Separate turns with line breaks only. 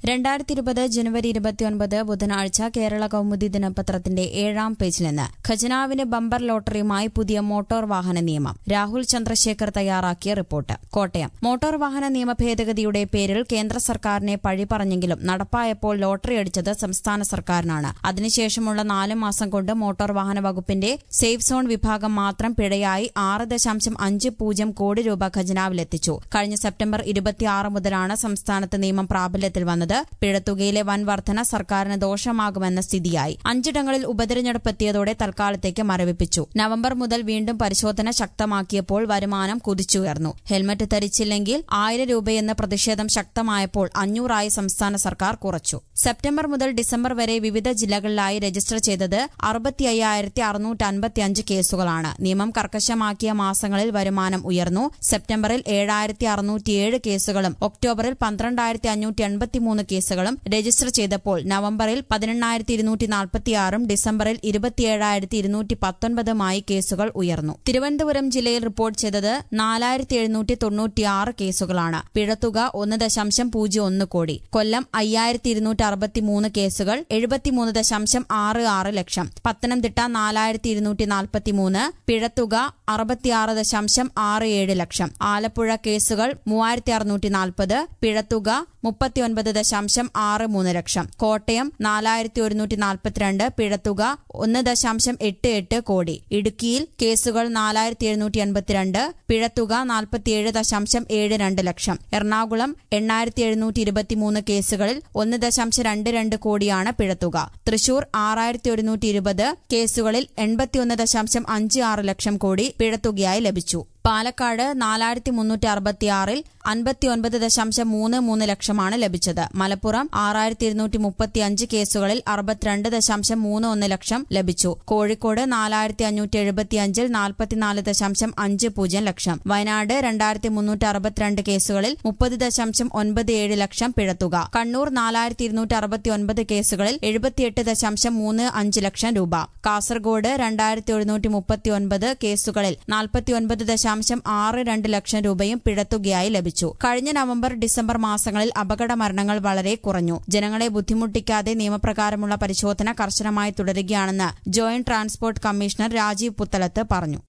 രണ്ടായിരത്തി ഇരുപത് ജനുവരി ഇരുപത്തിയൊൻപത് ബുധനാഴ്ച കേരള കൗമുദി ദിനപത്രത്തിന്റെ ഏഴാം പേജിൽ നിന്ന് ഖജനാവിന് ബമ്പർ ലോട്ടറിയുമായി പുതിയ മോട്ടോർ വാഹന നിയമം രാഹുൽ ചന്ദ്രശേഖർ തയ്യാറാക്കിയ റിപ്പോർട്ട് കോട്ടയം മോട്ടോർ വാഹന നിയമ ഭേദഗതിയുടെ പേരിൽ കേന്ദ്ര സർക്കാരിനെ പഴി പറഞ്ഞെങ്കിലും നടപ്പായപ്പോൾ ലോട്ടറി അടിച്ചത് സംസ്ഥാന സർക്കാരിനാണ് അതിനുശേഷമുള്ള നാല് മാസം കൊണ്ട് മോട്ടോർ വാഹന വകുപ്പിന്റെ സേഫ് സോൺ വിഭാഗം മാത്രം പിഴയായി ആറ് ദശാംശം അഞ്ച് പൂജ്യം കോടി രൂപ ഖജനാവിലെത്തിച്ചു കഴിഞ്ഞ സെപ്റ്റംബർ ഇരുപത്തിയാറ് മുതലാണ് സംസ്ഥാനത്ത് നിയമം പ്രാബല്യത്തിൽ വന്നത് പിഴത്തുകയിലെ വൻ വർധന സർക്കാരിന് ദോഷമാകുമെന്ന സ്ഥിതിയായി അഞ്ചിടങ്ങളിൽ ഉപതെരഞ്ഞെടുപ്പ് എത്തിയതോടെ തൽക്കാലത്തേക്ക് മരവിപ്പിച്ചു നവംബർ മുതൽ വീണ്ടും പരിശോധന ശക്തമാക്കിയപ്പോൾ വരുമാനം കുതിച്ചുയർന്നു ഹെൽമറ്റ് ധരിച്ചില്ലെങ്കിൽ ആയിരം രൂപയെന്ന പ്രതിഷേധം ശക്തമായപ്പോൾ അഞ്ഞൂറായി സംസ്ഥാന സർക്കാർ കുറച്ചു സെപ്റ്റംബർ മുതൽ ഡിസംബർ വരെ വിവിധ ജില്ലകളിലായി രജിസ്റ്റർ ചെയ്തത് അറുപത്തി അയ്യായിരത്തി അറുന്നൂറ്റി അൻപത്തിയഞ്ച് കേസുകളാണ് നിയമം കർക്കശമാക്കിയ മാസങ്ങളിൽ വരുമാനം ഉയർന്നു സെപ്റ്റംബറിൽ ഏഴായിരത്തി അറുന്നൂറ്റിയേഴ് കേസുകളും ഒക്ടോബറിൽ പന്ത്രണ്ടായിരത്തി അഞ്ഞൂറ്റി എൺപത്തിമൂന്ന് കേസുകളും രജിസ്റ്റർ ചെയ്തപ്പോൾ നവംബറിൽ പതിനെണ്ണായിരത്തി ഇരുന്നൂറ്റി നാൽപ്പത്തിയാറും ഡിസംബറിൽ ഇരുപത്തിയേഴായിരത്തി ഇരുന്നൂറ്റി പത്തൊൻപതുമായി കേസുകൾ ഉയർന്നു തിരുവനന്തപുരം ജില്ലയിൽ റിപ്പോർട്ട് ചെയ്തത് നാലായിരത്തി എഴുന്നൂറ്റി തൊണ്ണൂറ്റിയാറ് കേസുകളാണ് പിഴത്തുക ഒന്ന് ദശാംശം പൂജ്യം ഒന്ന് കോടി കൊല്ലം അയ്യായിരത്തി ഇരുന്നൂറ്റി അറുപത്തിമൂന്ന് കേസുകൾ എഴുപത്തിമൂന്ന് ദശാംശം ആറ് ആറ് ലക്ഷം പത്തനംതിട്ട നാലായിരത്തി ഇരുന്നൂറ്റി നാൽപ്പത്തിമൂന്ന് പിഴത്തുക അറുപത്തിയാറ് ദശാംശം ആറ് ഏഴ് ലക്ഷം ആലപ്പുഴ കേസുകൾ മൂവായിരത്തി അറുന്നൂറ്റി നാൽപ്പത് പിഴത്തുക മുപ്പത്തിയൊൻപത് ദശാംശം ആറ് മൂന്ന് ലക്ഷം കോട്ടയം നാലായിരത്തി ഒരുന്നൂറ്റി നാൽപ്പത്തിരണ്ട് പിഴത്തുക ഒന്ന് ദശാംശം എട്ട് എട്ട് കോടി ഇടുക്കിയിൽ കേസുകൾ നാലായിരത്തി എഴുന്നൂറ്റി എൺപത്തിരണ്ട് പിഴത്തുക നാൽപ്പത്തിയേഴ് ദശാംശം ഏഴ് രണ്ട് ലക്ഷം എറണാകുളം എണ്ണായിരത്തി എഴുന്നൂറ്റി ഇരുപത്തിമൂന്ന് കേസുകളിൽ ഒന്ന് ദശാംശം രണ്ട് രണ്ട് കോടിയാണ് പിഴത്തുക തൃശൂർ ആറായിരത്തി ഒരുന്നൂറ്റി ഇരുപത് കേസുകളിൽ എൺപത്തിയൊന്ന് ദശാംശം അഞ്ച് ആറ് ലക്ഷം കോടി പിഴത്തുകയായി ലഭിച്ചു പാലക്കാട് നാലായിരത്തി മുന്നൂറ്റി അറുപത്തിയാറിൽ അൻപത്തിയൊൻപത് ദശാംശം മൂന്ന് മൂന്ന് ലക്ഷമാണ് ലഭിച്ചത് മലപ്പുറം ആറായിരത്തി ഇരുന്നൂറ്റി മുപ്പത്തിയഞ്ച് കേസുകളിൽ അറുപത്തിരണ്ട് ദശാംശം മൂന്ന് ഒന്ന് ലക്ഷം ലഭിച്ചു കോഴിക്കോട് നാലായിരത്തി അഞ്ഞൂറ്റി എഴുപത്തിയഞ്ചിൽ നാൽപ്പത്തിനാല് ദശാംശം അഞ്ച് പൂജ്യം ലക്ഷം വയനാട് രണ്ടായിരത്തി മുന്നൂറ്റി അറുപത്തിരണ്ട് കേസുകളിൽ മുപ്പത് ദശാംശം ഒൻപത് ഏഴ് ലക്ഷം പിഴത്തുക കണ്ണൂർ നാലായിരത്തി ഇരുന്നൂറ്റി അറുപത്തിയൊൻപത് കേസുകളിൽ എഴുപത്തിയെട്ട് ദശാംശം മൂന്ന് അഞ്ച് ലക്ഷം രൂപ കാസർഗോഡ് രണ്ടായിരത്തി ഒരുന്നൂറ്റി മുപ്പത്തിയൊൻപത് കേസുകളിൽ നാൽപ്പത്തിയൊൻപത് ദശാംശം ആറ് രണ്ട് ലക്ഷം രൂപയും പിഴത്തുകയായി ലഭിച്ചു കഴിഞ്ഞ നവംബർ ഡിസംബർ മാസങ്ങളിൽ അപകട മരണങ്ങൾ വളരെ കുറഞ്ഞു ജനങ്ങളെ ബുദ്ധിമുട്ടിക്കാതെ നിയമപ്രകാരമുള്ള പരിശോധന കർശനമായി തുടരുകയാണെന്ന് joint transport commissioner Rajeev Puthalath പറഞ്ഞു